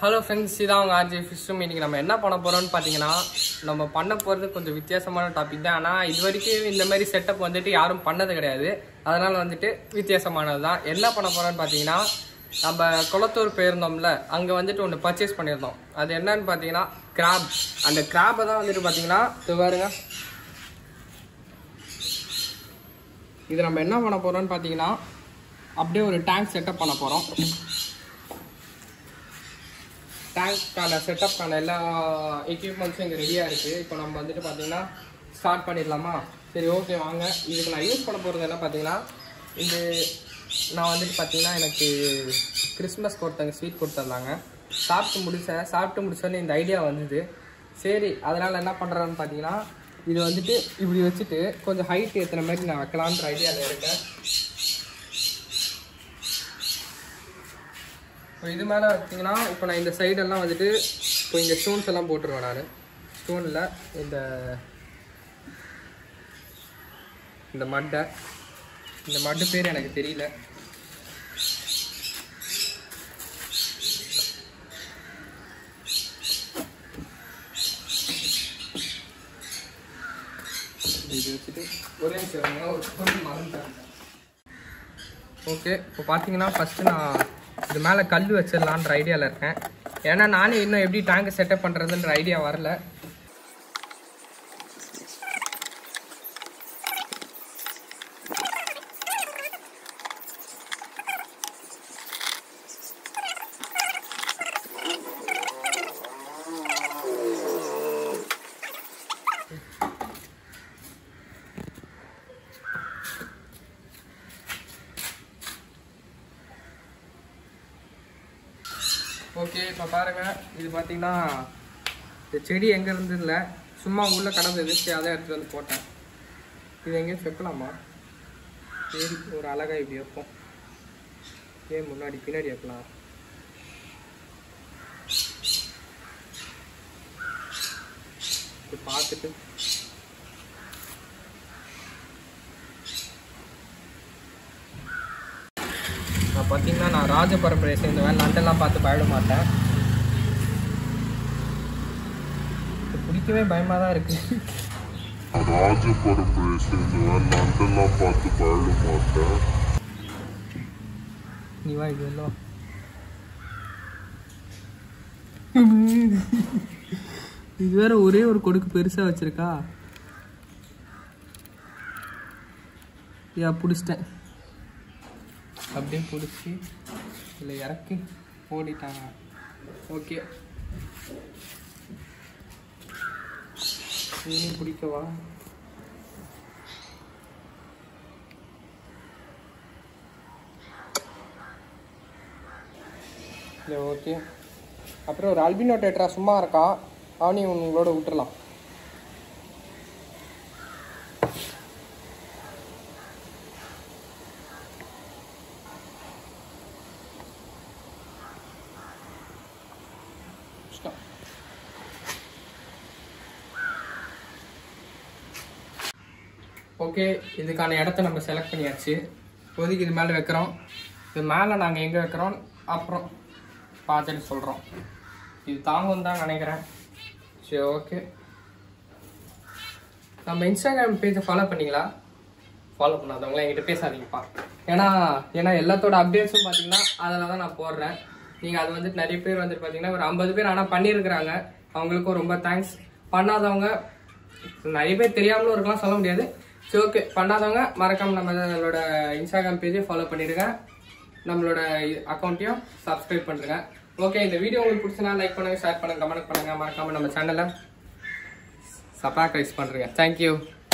Hello friends இதான் அவங்க RJ ஃபிஷ்ஷும் இன்னைக்கு நம்ம என்ன பண்ண போறோம்னு பார்த்தீங்கன்னா நம்ம பண்ண போகிறது கொஞ்சம் வித்தியாசமான டாபிக் தான் ஆனால் இது வரைக்கும் இந்த மாதிரி செட்டப் வந்துட்டு யாரும் பண்ணது கிடையாது அதனால வந்துட்டு வித்தியாசமானது தான் என்ன பண்ண போறோம்னு பார்த்தீங்கன்னா நம்ம குளத்தூர் போயிருந்தோம்ல அங்கே வந்துட்டு ஒன்று பர்ச்சேஸ் பண்ணியிருந்தோம் அது என்னன்னு பார்த்தீங்கன்னா கிராப் அந்த கிராப்பை தான் வந்துட்டு பார்த்தீங்கன்னா இது பாருங்க இது நம்ம என்ன பண்ண போறோம்னு பார்த்தீங்கன்னா அப்படியே ஒரு டேங்க் செட்டப் பண்ண போகிறோம் டேங்க்கான செட்டப்க்கான எல்லா எக்யூப்மெண்ட்ஸும் இங்கே ரெடியாக இருக்குது இப்போ நம்ம வந்துட்டு பார்த்தீங்கன்னா ஸ்டார்ட் பண்ணிடலாமா சரி ஓகே வாங்க இதுக்கு நான் யூஸ் பண்ண போகிறது என்ன பார்த்தீங்கன்னா இது நான் வந்துட்டு பார்த்தீங்கன்னா எனக்கு கிறிஸ்மஸ்க்கு ஒருத்தங்க ஸ்வீட் கொடுத்துருந்தாங்க சாப்பிட்டு முடிச்சேன் சாப்பிட்டு முடிச்சோடனே இந்த ஐடியா வந்தது சரி அதனால் என்ன பண்ணுறேன்னு பார்த்தீங்கன்னா இது வந்துட்டு இப்படி வச்சுட்டு கொஞ்சம் ஹைட் ஏற்றுற மாதிரி நான் வைக்கலான்ற ஐடியாவில் இருக்கேன் இப்போ இது மேலே பார்த்தீங்கன்னா இப்போ நான் இந்த சைடெல்லாம் வந்துட்டு இப்போ இங்கே ஸ்டோன்ஸ் எல்லாம் போட்டுருவேன் நான் ஸ்டோனில் இந்த இந்த மட்டை இந்த மட்டு பேர் எனக்கு தெரியல இது வச்சுட்டு ஒரே நிமிஷம் இருங்க, ஒரு கொஞ்சம் மறந்துட்டேன் ஓகே இப்போ பார்த்தீங்கன்னா ஃபஸ்ட்டு நான் இது மேலே கல் வச்சிடலான்ற ஐடியாவில் இருக்கேன் ஏன்னா நானே இன்னும் எப்படி டேங்க் செட்டப் பண்ணுறதுன்ற ஐடியா வரல ஓகே இப்போ பாருங்க இது பார்த்தீங்கன்னா இந்த செடி எங்கே இருந்ததில்ல சும்மா உள்ள கடந்தது சரி அதை எடுத்துட்டு வந்து போட்டேன் இது எங்கேயும் வைக்கலாமா சரி ஒரு அழகா இப்படி வைப்போம் ஏன் முன்னாடி பின்னாடி வைக்கலாம் இது பார்த்துட்டு நான் பார்த்தீங்கன்னா நான் ராஜ பரம்பரையை சேர்ந்தவன் லண்டன்லாம் பார்த்து பயப்பட மாட்டேன் இது பிடிக்கவே பயமாக தான் இருக்கு ராஜ பரம்பரையை சேர்ந்தவன் லண்டன்லாம் பார்த்து பயப்பட மாட்டேன் நீ வா இது எல்லாம் இது வேற ஒரே ஒரு கொடுக்கு பெருசா வச்சிருக்கா யா பிடிச்சிட்டேன் அப்படியே பிடிச்சி இதில் இறக்கி ஓடிட்டாங்க ஓகே நீயும் பிடிக்கவா இல்லை ஓகே அப்புறம் ஒரு அல்பினோ டேட்ரா சும்மா இருக்கான் அவனையும் உங்களோட விட்டுறலாம் இஷ்டம். ஓகே இதுக்கான இடத்த நம்ம செலக்ட் பண்ணியாச்சு இப்போதைக்கு இது மேலே வைக்கிறோம் இது மேலே நாங்கள் எங்கே வைக்கிறோம் அப்புறம் பார்த்துட்டு சொல்கிறோம் இது தாங்கும் தான் நினைக்கிறேன் சரி ஓகே நம்ம இன்ஸ்டாகிராம் பேஜை ஃபாலோ பண்ணீங்களா ஃபாலோ பண்ணாதவங்களா என்கிட்ட பேசாதீங்கப்பா ஏன்னா ஏன்னா எல்லாத்தோட அப்டேட்ஸும் பார்த்தீங்கன்னா அதில் தான் நான் போடுறேன் நீங்கள் அது வந்துட்டு நிறைய பேர் வந்துட்டு பார்த்தீங்கன்னா ஒரு ஐம்பது பேர் ஆனால் பண்ணியிருக்கிறாங்க அவங்களுக்கும் ரொம்ப தேங்க்ஸ் பண்ணாதவங்க நிறைய பேர் தெரியாமலும் இருக்கலாம் சொல்ல முடியாது சரி ஓகே பண்ணாதவங்க மறக்காம நம்ம நம்மளோட இன்ஸ்டாகிராம் பேஜை ஃபாலோ பண்ணிடுங்க நம்மளோட அக்கௌண்ட்டையும் சப்ஸ்கிரைப் பண்ணுங்க ஓகே இந்த வீடியோ உங்களுக்கு பிடிச்சனா லைக் பண்ணுங்க ஷேர் பண்ணுங்க கமெண்ட் பண்ணுங்க மறக்காம நம்ம சேனலை சப்ஸ்கிரைப் பண்ணுங்க தேங்க்யூ